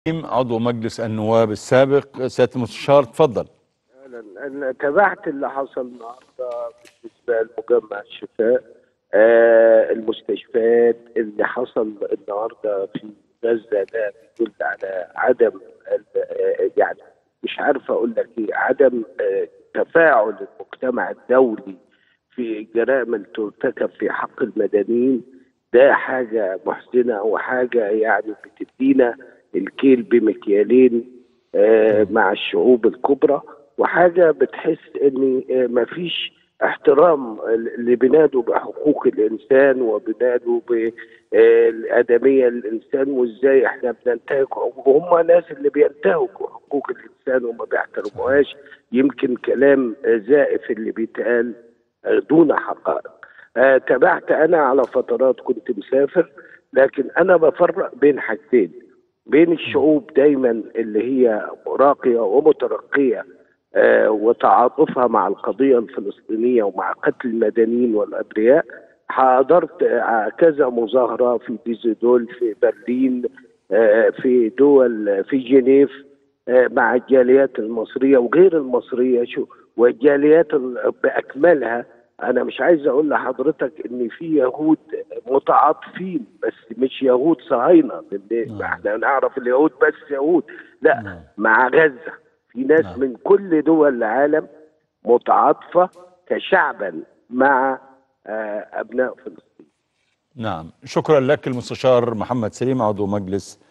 عضو مجلس النواب السابق سياده المستشار تفضل اهلا انا تابعت اللي حصل النهارده بالنسبه لمجمع الشفاء آه المستشفيات اللي حصل النهارده في غزه ده بيدل على عدم آه يعني مش عارف اقول لك ايه عدم آه تفاعل المجتمع الدولي في الجرائم اللي ترتكب في حق المدنيين ده حاجه محزنه وحاجه يعني بتدينا الكيل بمكيالين آه مع الشعوب الكبرى وحاجه بتحس ان آه مفيش احترام اللي بينادوا بحقوق الانسان وبينادوا بالادميه للانسان وازاي احنا بننتهك وهم ناس اللي بينتهكوا حقوق الانسان وما بيحترموهاش يمكن كلام زائف اللي بيتقال دون حقائق آه تابعت انا على فترات كنت مسافر لكن انا بفرق بين حاجتين بين الشعوب دايما اللي هي راقيه ومترقيه آه وتعاطفها مع القضيه الفلسطينيه ومع قتل المدنيين والابرياء حضرت آه كذا مظاهره في ديزيدول في برلين آه في دول في جنيف مع الجاليات المصريه وغير المصريه شو والجاليات باكملها انا مش عايز اقول لحضرتك ان في يهود متعاطفين بس مش يهود صهاينه نعم. احنا نعرف اليهود بس يهود لا نعم. مع غزه في ناس نعم. من كل دول العالم متعاطفه كشعبا مع ابناء فلسطين نعم شكرا لك المستشار محمد سليم عضو مجلس